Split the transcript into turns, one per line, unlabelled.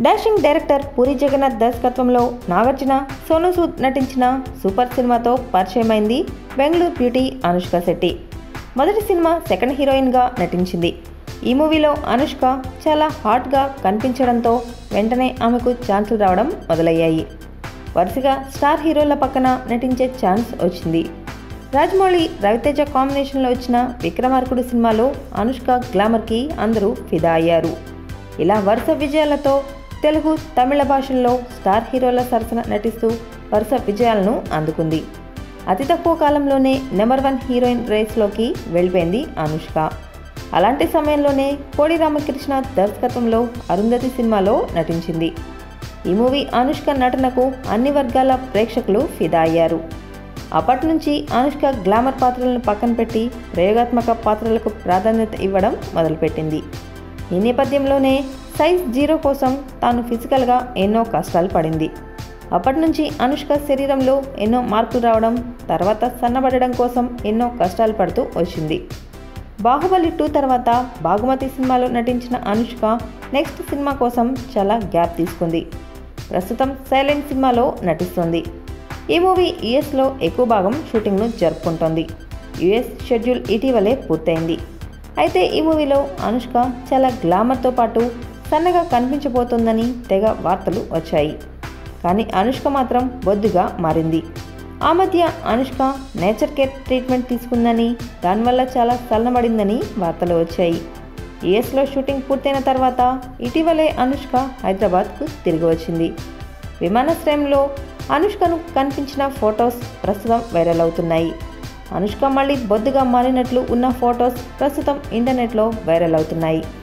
dashing director puri Jagannadh దర్శకత్వంలో నాగార్జున సోను సూద్ నటించిన super సినిమాతో పరిచయమైంది బెంగళూరు బ్యూటీ అనుష్క శెట్టి మొదటి సినిమా సెకండ్ హీరోయిన్గా నటించింది ఈ మూవీలో అనుష్క చాలా హాట్గా కనిపించడంతో వెంటనే ఆమెకు ఛాన్సులు రావడం మొదలయ్యాయి వరుసగా స్టార్ హీరోల పక్కన నటించే ఛాన్స్ వచ్చింది రాజమౌళి రవితేజ కాంబినేషన్లో వచ్చిన విక్రమార్కుడు సినిమాలో అనుష్క గ్లామర్కి అందరూ ఫిదా అయ్యారు ఇలా వరుస విజయాలతో తెలుగు తమిళ భాషల్లో స్టార్ హీరోల సరసన నటిస్తూ వరుస విజయాలను అందుకుంది అతి తక్కువ కాలంలోనే నెంబర్ వన్ హీరోయిన్ రేస్లోకి వెళ్ళిపోయింది అనుష్క అలాంటి సమయంలోనే కోడి రామకృష్ణ దర్శకత్వంలో అరుంధతి సినిమాలో నటించింది ఈ మూవీ అనుష్క నటనకు అన్ని వర్గాల ప్రేక్షకులు ఫిదా అయ్యారు అప్పటి నుంచి అనుష్క గ్లామర్ పాత్రలను పక్కన పెట్టి ప్రయోగాత్మక పాత్రలకు ప్రాధాన్యత ఇవ్వడం మొదలుపెట్టింది ఈ నేపథ్యంలోనే సైజ్ జీరో కోసం తాను ఫిజికల్గా ఎన్నో కష్టాలు పడింది అప్పటి నుంచి అనుష్క శరీరంలో ఎన్నో మార్పులు రావడం తర్వాత సన్నబడడం కోసం ఎన్నో కష్టాలు పడుతూ వచ్చింది బాహుబలి టూ తర్వాత బాగుమతి సినిమాలో నటించిన అనుష్క నెక్స్ట్ సినిమా కోసం చాలా గ్యాప్ తీసుకుంది ప్రస్తుతం సైలెంట్ సినిమాలో నటిస్తుంది ఈ మూవీ యుఎస్లో ఎక్కువ భాగం షూటింగ్ను జరుపుకుంటోంది యుఎస్ షెడ్యూల్ ఇటీవలే పూర్తయింది అయితే ఈ మూవీలో అనుష్క చాలా గ్లామర్తో పాటు సన్నగా కనిపించబోతోందని తెగ వార్తలు వచ్చాయి కానీ అనుష్క మాత్రం బొద్దుగా మారింది ఆ మధ్య అనుష్క నేచర్ కేర్ ట్రీట్మెంట్ తీసుకుందని దానివల్ల చాలా సన్నబడిందని వార్తలు వచ్చాయి యుఎస్లో షూటింగ్ పూర్తయిన తర్వాత ఇటీవలే అనుష్క హైదరాబాద్కు తిరిగి వచ్చింది విమానాశ్రయంలో అనుష్కను కనిపించిన ఫొటోస్ ప్రస్తుతం వైరల్ అవుతున్నాయి అనుష్క మళ్ళీ బొద్దుగా మారినట్లు ఉన్న ఫొటోస్ ప్రస్తుతం ఇంటర్నెట్లో వైరల్ అవుతున్నాయి